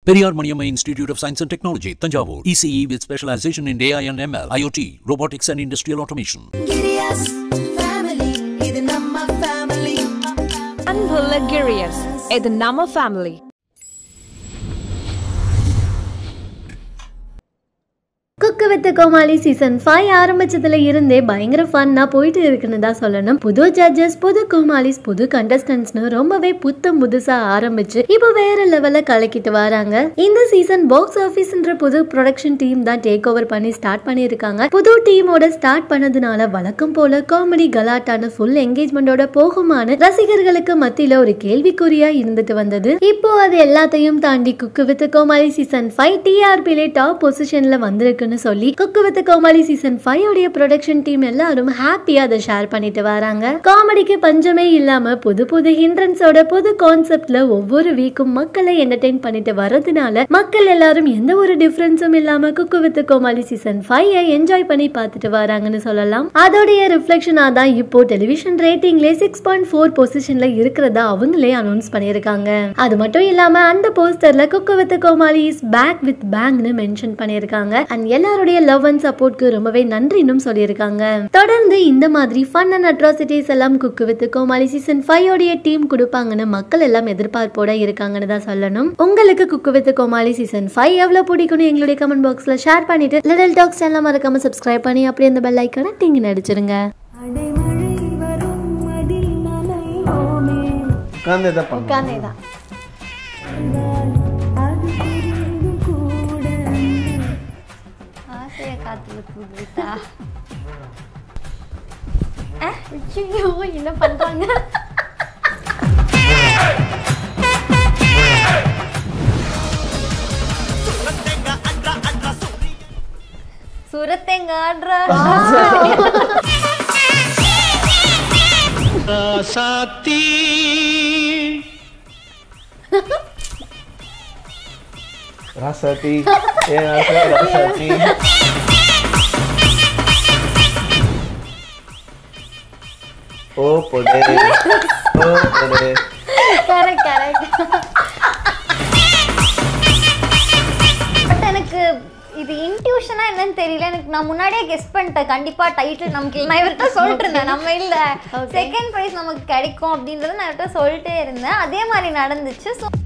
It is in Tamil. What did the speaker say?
Periyar Maniamma Institute of Science and Technology, Tanjavur. ECE with specialization in AI and ML, IoT, robotics and industrial automation. Girias family, இது நம்ம family. அன்புள்ள கிரியஸ் இது நம்ம family cook with Comali season five ஆரம்பிச்சதுல இருந்தே பயங்கர ஃபன்னா போயிட்டு இருக்குன்னு தான் சொல்லணும் புது ஜட்ஜஸ் புது கோமாளிஸ் புது கண்டஸ்டன்ட்ஸ்னு ரொம்பவே புத்தம் புதுசா ஆரம்பிச்சு இப்போ வேற லெவல்ல கலக்கிட்டு வராங்க இந்த சீசன் பாக்ஸ் ஆஃபீஸ்ன்ற புது ப்ரொடக்ஷன் டீம் தான் டேக் ஓவர் பண்ணி ஸ்டார்ட் பண்ணியிருக்காங்க புது டீமோட ஸ்டார்ட் பண்ணதுனால வழக்கம் போல காமெடி கலாட்டான ஃபுல் என்கேஜ்மெண்டோட போகுமான ரசிகர்களுக்கு மத்தியில ஒரு கேள்விக்குறியா இருந்துட்டு வந்தது இப்போ அது எல்லாத்தையும் தாண்டி cook with Comali season five டிஆர்பிலே டாப் பொசிஷன்ல வந்திருக்குன்னு சொல்லி cook with Comali season five உடைய ப்ரொடக்ஷன் டீம் எல்லாரும் ஹாப்பியா அதை ஷேர் பண்ணிட்டு வராங்க காமெடிக்கு பஞ்சமே இல்லாம புது புது ஹிண்ட்ரன்ஸோட புது கான்செப்ட்ல ஒவ்வொரு வீக்கும் மக்களை என்டர்டெயின் பண்ணிட்டு வர்றதுனால மக்கள் எல்லாரும் எந்த ஒரு டிஃபரன்ஸும் இல்லாம cook with Comali season five enjoy பண்ணி பார்த்துட்டு வராங்கன்னு சொல்லலாம் அதோடைய ரிஃப்ளெக்ஷனா தான் இப்போ டெலிவிஷன் ரேட்டிங்ல சிக்ஸ் பாயிண்ட் ஃபோர் பொசிஷன்ல இருக்கிறதா அவங்களே அனௌன்ஸ் பண்ணியிருக்காங்க அது மட்டும் இல்லாம அந்த போஸ்டர்ல cook with Comali is back with பேங்க்னு மென்ஷன் பண்ணியிருக்காங்க அண்ட் எல்லாருடைய லவ் அண்ட் சப்போர்ட்க்கு ரொம்பவே நன்றினும் சொல்லியிருக்காங்க தொடர்ந்து இந்த மாதிரி ஃபன் அண்ட் அட்ராசிட்டிஸ் எல்லாம் cook with Comali season five உடைய டீம் கொடுப்பாங்கன்னு மக்கள் எல்லாம் எதிர்பார்ப்போட இருக்காங்கன்னு தான் சொல்லணும் உங்களுக்கு cook with Comali season five எவ்வளவு பிடிக்கும்னு எங்களுடைய கமெண்ட் பாக்ஸ்ல ஷேர் பண்ணிட்டு லிட்டில் டாக்ஸ் எல்லாம் மறக்காம சப்ஸ்கிரைப் பண்ணி அப்படியே அந்த பெல் ஐக்கான டிங்கி நடிச்சிருங்க அடைமழை வரும் அதில் நனைவோமே. உட்காந்து தான் பண்ணணும் அது தெரிந்தும் கூட ஆசைய காத்துல கூப்பிட்டா ஐயோ என்ன பண்றாங்க சுரத்தேங்க ஆடுறா சாத்தி ராசாத்தி ஏ ராசா ராசாத்தி ஓ பொடே ஓ பொடே கரெக்ட் கரெக்ட் பட் எனக்கு இது இன்ட்யூஷனா என்னன்னு தெரியல எனக்கு நான் முன்னாடியே கெஸ் பண்ணிட்டேன் கண்டிப்பா டைட்டில் நமக்கு இல்லை. நான் இவர்கிட்ட சொல்லிட்டு இருந்தேன் நம்ம இல்ல செகண்ட் ப்ரைஸ் நமக்கு கிடைக்கும் அப்படின்றத நான் இவர்கிட்ட சொல்லிட்டே இருந்தேன் அதே மாதிரி நடந்துச்சு ஸோ